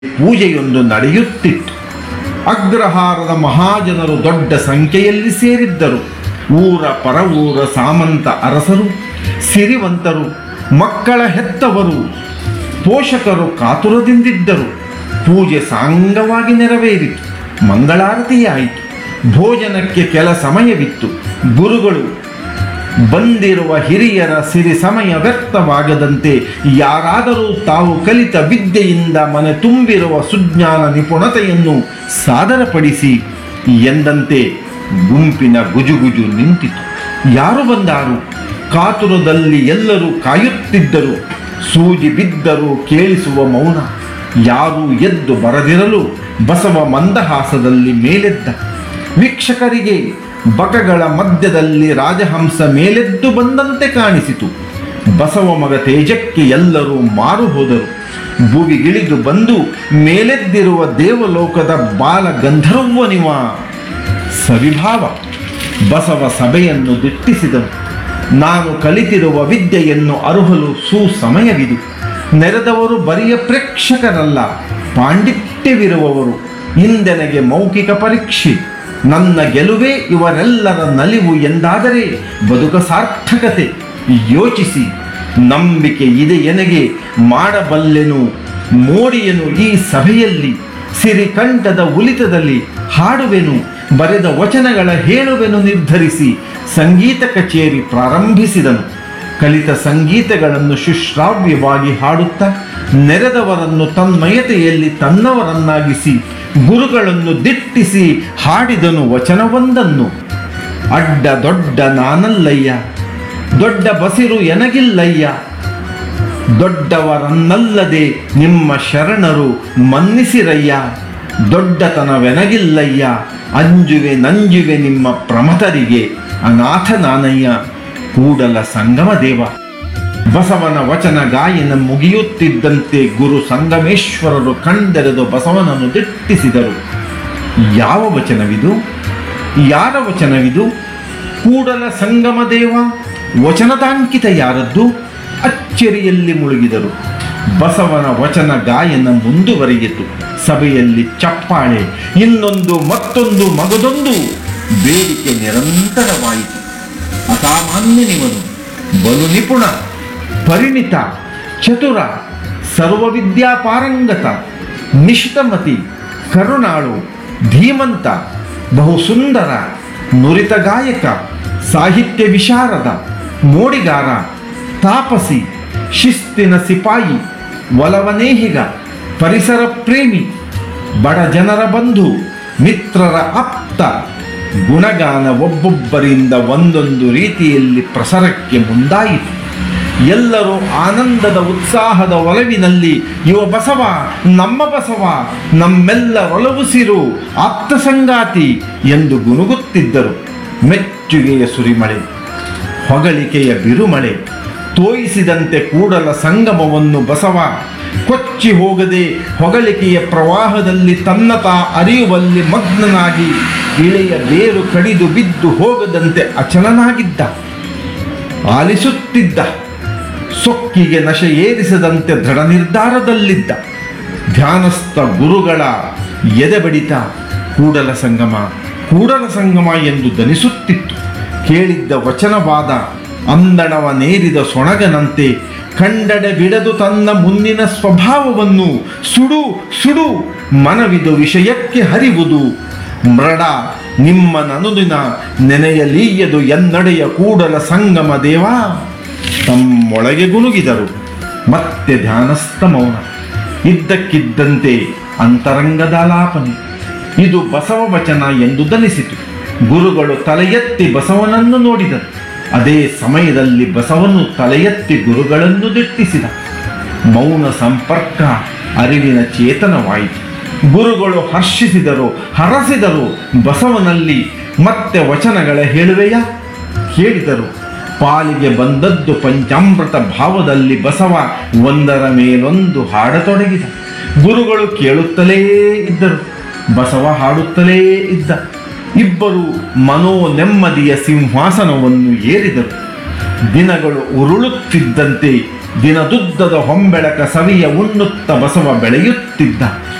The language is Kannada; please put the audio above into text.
ಪೂಜೆಯೊಂದು ನಡೆಯುತ್ತಿತ್ತು ಅಗ್ರಹಾರದ ಮಹಾಜನರು ದೊಡ್ಡ ಸಂಖ್ಯೆಯಲ್ಲಿ ಸೇರಿದ್ದರು ಊರ ಪರವೂರ ಸಾಮಂತ ಅರಸರು ಸಿರಿವಂತರು ಮಕ್ಕಳ ಹೆತ್ತವರು ಪೋಷಕರು ಕಾತುರದಿಂದಿದ್ದರು ಪೂಜೆ ಸಾಂಗವಾಗಿ ನೆರವೇರಿತು ಮಂಗಳಾರತಿಯಾಯಿತು ಭೋಜನಕ್ಕೆ ಕೆಲ ಸಮಯವಿತ್ತು ಗುರುಗಳು ಬಂದಿರುವ ಹಿರಿಯರ ಸಿರಿ ಸಮಯ ವ್ಯರ್ಥವಾಗದಂತೆ ಯಾರಾದರೂ ತಾವು ಕಲಿತ ವಿದ್ಯೆಯಿಂದ ಮನೆ ತುಂಬಿರುವ ಸುಜ್ಞಾನ ನಿಪುಣತೆಯನ್ನು ಸಾದರಪಡಿಸಿ ಎಂದಂತೆ ಗುಂಪಿನ ಗುಜುಗುಜು ನಿಂತಿತು ಯಾರು ಬಂದಾರು ಕಾತುರದಲ್ಲಿ ಎಲ್ಲರೂ ಕಾಯುತ್ತಿದ್ದರು ಸೂಜಿ ಬಿದ್ದರೂ ಕೇಳಿಸುವ ಮೌನ ಯಾರೂ ಎದ್ದು ಬರದಿರಲು ಬಸವ ಮಂದಹಾಸದಲ್ಲಿ ಮೇಲೆದ್ದ ವೀಕ್ಷಕರಿಗೆ ಬಕಗಳ ಮಧ್ಯದಲ್ಲಿ ರಾಜಹಂಸ ಮೇಲೆದ್ದು ಬಂದಂತೆ ಕಾಣಿಸಿತು ಬಸವ ಮಗ ತೇಜಕ್ಕೆ ಎಲ್ಲರೂ ಮಾರು ಹೋದರು ಭುವಿಗಿಳಿದು ಬಂದು ಮೇಲೆದ್ದಿರುವ ದೇವಲೋಕದ ಬಾಲ ಗಂಧರ್ವನಿವ ಸವಿಭಾವ ಬಸವ ಸಭೆಯನ್ನು ದಿಟ್ಟಿಸಿದನು ನಾನು ಕಲಿತಿರುವ ವಿದ್ಯೆಯನ್ನು ಅರುಹಲು ಸುಸಮಯವಿದು ನೆರೆದವರು ಬರಿಯ ಪ್ರೇಕ್ಷಕರಲ್ಲ ಪಾಂಡಿತ್ಯವಿರುವವರು ಇಂದೆನಗೆ ಮೌಖಿಕ ಪರೀಕ್ಷೆ ನನ್ನ ಗೆಲುವೇ ಇವರೆಲ್ಲರ ನಲಿವು ಎಂದಾದರೆ ಬದುಕ ಸಾರ್ಥಕತೆ ಯೋಚಿಸಿ ನಂಬಿಕೆ ಇದೆ ಎನಗೆ ಮಾಡಬಲ್ಲೆನು ಮೋಡಿಯನು ಈ ಸಭೆಯಲ್ಲಿ ಸಿರಿಕಂಠದ ಉಲಿತದಲ್ಲಿ ಹಾಡುವೆನು ಬರೆದ ವಚನಗಳ ಹೇಳುವೆನು ನಿರ್ಧರಿಸಿ ಸಂಗೀತ ಕಚೇರಿ ಪ್ರಾರಂಭಿಸಿದನು ಕಲಿತ ಸಂಗೀತಗಳನ್ನು ಶುಶ್ರಾವ್ಯವಾಗಿ ಹಾಡುತ್ತಾ ನೆರೆದವರನ್ನು ತನ್ಮಯತೆಯಲ್ಲಿ ತನ್ನವರನ್ನಾಗಿಸಿ ಗುರುಗಳನ್ನು ದಿಟ್ಟಿಸಿ ಹಾಡಿದನು ವಚನವೊಂದನ್ನು ಅಡ್ಡ ದೊಡ್ಡ ನಾನಲ್ಲಯ್ಯ ದೊಡ್ಡ ಬಸಿರು ಎನಗಿಲ್ಲಯ್ಯ ದೊಡ್ಡವರನ್ನಲ್ಲದೆ ನಿಮ್ಮ ಶರಣರು ಮನ್ನಿಸಿರಯ್ಯ ದೊಡ್ಡತನವೆನಗಿಲ್ಲಯ್ಯ ಅಂಜುವೆ ನಂಜುವೆ ನಿಮ್ಮ ಪ್ರಮತರಿಗೆ ಅನಾಥ ನಾನಯ್ಯ ಕೂಡಲ ಸಂಗಮ ದೇವ ಬಸವನ ವಚನ ಗಾಯನ ಮುಗಿಯುತ್ತಿದ್ದಂತೆ ಗುರು ಸಂಗಮೇಶ್ವರರು ಕಣ್ದೆರೆದು ಬಸವನನ್ನು ದಿಟ್ಟಿಸಿದರು ಯಾವ ವಚನವಿದು ಯಾರ ವಚನವಿದು ಕೂಡಲ ಸಂಗಮ ದೇವ ವಚನದಾಂಕಿತ ಯಾರದ್ದು ಅಚ್ಚರಿಯಲ್ಲಿ ಮುಳುಗಿದರು ಬಸವನ ವಚನ ಗಾಯನ ಮುಂದುವರಿಯಿತು ಸಭೆಯಲ್ಲಿ ಚಪ್ಪಾಳೆ ಇನ್ನೊಂದು ಮತ್ತೊಂದು ಮಗದೊಂದು ಬೇಡಿಕೆ ನಿರಂತರವಾಯಿತು ಅಸಾಮಾನ್ಯನಿವನು ಬಲು ನಿಪುಣ ಪರಿಣಿತ ಚತುರ ಸರ್ವವಿದ್ಯಾಪಾರಂಗತ ನಿಷ್ಠಮತಿ ಕರುಣಾಳು ಧೀಮಂತ ಬಹು ಸುಂದರ ನುರಿತ ಗಾಯಕ ಸಾಹಿತ್ಯ ವಿಶಾರದ ಮೋಡಿಗಾರ ತಾಪಸಿ ಶಿಸ್ತಿನ ಸಿಪಾಯಿ ಒಲವನೇಹಿಗ ಪರಿಸರ ಪ್ರೇಮಿ ಬಡ ಜನರ ಬಂಧು ಮಿತ್ರರ ಆಪ್ತ ಗುಣಗಾನ ಒಬ್ಬೊಬ್ಬರಿಂದ ಒಂದೊಂದು ರೀತಿಯಲ್ಲಿ ಪ್ರಸರಕ್ಕೆ ಮುಂದಾಯಿತು ಎಲ್ಲರೂ ಆನಂದದ ಉತ್ಸಾಹದ ಒಲವಿನಲ್ಲಿ ಇವ ಬಸವ ನಮ್ಮ ಬಸವ ನಮ್ಮೆಲ್ಲರೊಲವುಸಿರು ಆಪ್ತ ಸಂಗಾತಿ ಎಂದು ಗುನುಗುತ್ತಿದ್ದರು ಮೆಚ್ಚುಗೆಯ ಸುರಿಮಳೆ ಹೊಗಳಿಕೆಯ ಬಿರುಮಳೆ ತೋಯಿಸಿದಂತೆ ಕೂಡಲ ಸಂಗಮವನ್ನು ಬಸವ ಕೊಚ್ಚಿ ಹೋಗದೆ ಹೊಗಳಿಕೆಯ ಪ್ರವಾಹದಲ್ಲಿ ತನ್ನತ ಅರಿಯುವಲ್ಲಿ ಮಗ್ನನಾಗಿ ಇಳೆಯ ಬೇರು ಕಡಿದು ಬಿದ್ದು ಹೋಗದಂತೆ ಅಚಲನಾಗಿದ್ದ ಆಲಿಸುತ್ತಿದ್ದ ಸೊಕ್ಕಿಗೆ ನಶೆ ಏರಿಸದಂತೆ ದೃಢ ನಿರ್ಧಾರದಲ್ಲಿದ್ದ ಧ್ಯಾನಸ್ಥ ಗುರುಗಳ ಎದೆಬಡಿತ ಕೂಡಲ ಸಂಗಮ ಕೂಡಲ ಸಂಗಮ ಎಂದು ದನಿಸುತ್ತಿತ್ತು ಕೇಳಿದ್ದ ವಚನವಾದ ಅಂದಣವ ನೇರಿದ ಸೊಣಗನಂತೆ ಕಂಡಡೆ ಬಿಡದು ತನ್ನ ಮುಂದಿನ ಸ್ವಭಾವವನ್ನು ಸುಡು ಸುಡು ಮನವಿದು ವಿಷಯಕ್ಕೆ ಹರಿವುದು ಮೃಡ ನಿಮ್ಮ ನನುದಿನ ನೆನೆಯಲೀಯದು ಎನ್ನಡೆಯ ಕೂಡಲ ಸಂಗಮ ದೇವ ತಮ್ಮೊಳಗೆ ಗುನುಗಿದರು ಮತ್ತೆ ಧ್ಯಾನಸ್ಥ ಮೌನ ಇದ್ದಕ್ಕಿದ್ದಂತೆ ಅಂತರಂಗದ ಲಾಪನೆ ಇದು ಬಸವ ವಚನ ಎಂದು ದನಿಸಿತು ಗುರುಗಳು ತಲೆ ಎತ್ತಿ ಬಸವನನ್ನು ನೋಡಿದರು ಅದೇ ಸಮಯದಲ್ಲಿ ಬಸವನು ತಲೆ ಎತ್ತಿ ಗುರುಗಳನ್ನು ದಿಟ್ಟಿಸಿದ ಮೌನ ಸಂಪರ್ಕ ಅರಿವಿನ ಚೇತನವಾಯಿತು ಗುರುಗಳು ಹರ್ಷಿಸಿದರು ಹರಸಿದರು ಬಸವನಲ್ಲಿ ಮತ್ತೆ ವಚನಗಳ ಹೇಳುವೆಯ ಕೇಳಿದರು ಪಾಲಿಗೆ ಬಂದದ್ದು ಪಂಚಾಮೃತ ಭಾವದಲ್ಲಿ ಬಸವ ಒಂದರ ಮೇಲೊಂದು ಹಾಡತೊಡಗಿದ ಗುರುಗಳು ಕೇಳುತ್ತಲೇ ಇದ್ದರು ಬಸವ ಹಾಡುತ್ತಲೇ ಇದ್ದ ಇಬ್ಬರು ಮನೋ ನೆಮ್ಮದಿಯ ಸಿಂಹಾಸನವನ್ನು ಏರಿದರು ದಿನಗಳು ಉರುಳುತ್ತಿದ್ದಂತೆ ದಿನದುದ್ದದ ಹೊಂಬೆಳಕ ಸವಿಯ ಉಣ್ಣುತ್ತ ಬಸವ ಬೆಳೆಯುತ್ತಿದ್ದ